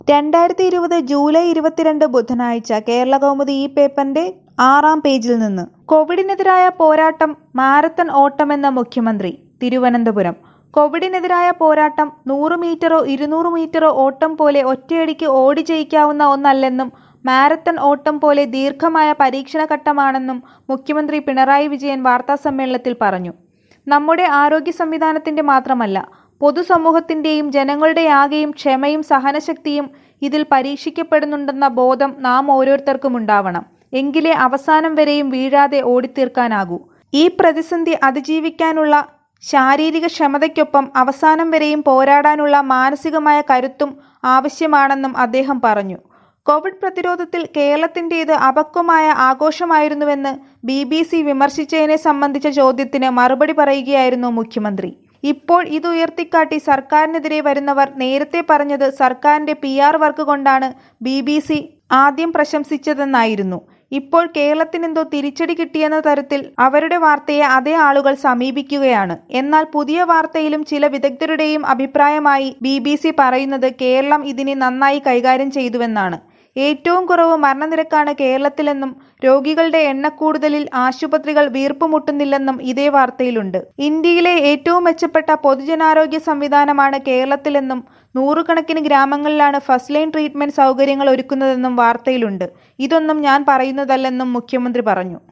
രണ്ടായിരത്തി ഇരുപത് ജൂലൈ ഇരുപത്തിരണ്ട് ബുധനാഴ്ച കേരള കൗമുദി ഈ പേപ്പറിന്റെ ആറാം പേജിൽ നിന്ന് കോവിഡിനെതിരായ പോരാട്ടം മാരത്തൺ ഓട്ടമെന്ന മുഖ്യമന്ത്രി തിരുവനന്തപുരം കോവിഡിനെതിരായ പോരാട്ടം നൂറ് മീറ്ററോ ഇരുന്നൂറ് മീറ്ററോ ഓട്ടം പോലെ ഒറ്റയടിക്ക് ഓടി ജയിക്കാവുന്ന ഒന്നല്ലെന്നും മാരത്തൺ ഓട്ടം പോലെ ദീർഘമായ പരീക്ഷണഘട്ടമാണെന്നും മുഖ്യമന്ത്രി പിണറായി വിജയൻ വാർത്താസമ്മേളനത്തിൽ പറഞ്ഞു നമ്മുടെ ആരോഗ്യ സംവിധാനത്തിന്റെ മാത്രമല്ല പൊതുസമൂഹത്തിന്റെയും ജനങ്ങളുടെയാകെയും ക്ഷമയും സഹനശക്തിയും ഇതിൽ പരീക്ഷിക്കപ്പെടുന്നുണ്ടെന്ന ബോധം നാം ഓരോരുത്തർക്കും ഉണ്ടാവണം എങ്കിലേ അവസാനം വരെയും വീഴാതെ ഓടിത്തീർക്കാനാകൂ ഈ പ്രതിസന്ധി അതിജീവിക്കാനുള്ള ശാരീരിക ക്ഷമതയ്ക്കൊപ്പം അവസാനം വരെയും പോരാടാനുള്ള മാനസികമായ കരുത്തും ആവശ്യമാണെന്നും അദ്ദേഹം പറഞ്ഞു കോവിഡ് പ്രതിരോധത്തിൽ കേരളത്തിന്റേത് അപക്വമായ ആഘോഷമായിരുന്നുവെന്ന് ബി ബി സി വിമർശിച്ചതിനെ സംബന്ധിച്ച ചോദ്യത്തിന് മറുപടി പറയുകയായിരുന്നു മുഖ്യമന്ത്രി ഇപ്പോൾ ഇത് ഉയർത്തിക്കാട്ടി സർക്കാരിനെതിരെ വരുന്നവർ നേരത്തെ പറഞ്ഞത് സർക്കാരിന്റെ പി ആർ വർക്ക് കൊണ്ടാണ് ബി ബി സി ആദ്യം പ്രശംസിച്ചതെന്നായിരുന്നു ഇപ്പോൾ കേരളത്തിനെന്തോ തിരിച്ചടി കിട്ടിയെന്ന തരത്തിൽ അവരുടെ വാർത്തയെ അതേ ആളുകൾ സമീപിക്കുകയാണ് എന്നാൽ പുതിയ വാർത്തയിലും ചില വിദഗ്ധരുടെയും അഭിപ്രായമായി ബി ബി സി പറയുന്നത് കേരളം ഇതിനെ നന്നായി കൈകാര്യം ചെയ്തുവെന്നാണ് ഏറ്റവും കുറവ് മരണനിരക്കാണ് കേരളത്തിലെന്നും രോഗികളുടെ എണ്ണക്കൂടുതലിൽ ആശുപത്രികൾ വീർപ്പുമുട്ടുന്നില്ലെന്നും ഇതേ വാർത്തയിലുണ്ട് ഇന്ത്യയിലെ ഏറ്റവും മെച്ചപ്പെട്ട പൊതുജനാരോഗ്യ സംവിധാനമാണ് കേരളത്തിലെന്നും നൂറുകണക്കിന് ഗ്രാമങ്ങളിലാണ് ഫസ്റ്റ് ലൈൻ ട്രീറ്റ്മെന്റ് സൗകര്യങ്ങൾ ഒരുക്കുന്നതെന്നും വാർത്തയിലുണ്ട് ഇതൊന്നും ഞാൻ പറയുന്നതല്ലെന്നും മുഖ്യമന്ത്രി പറഞ്ഞു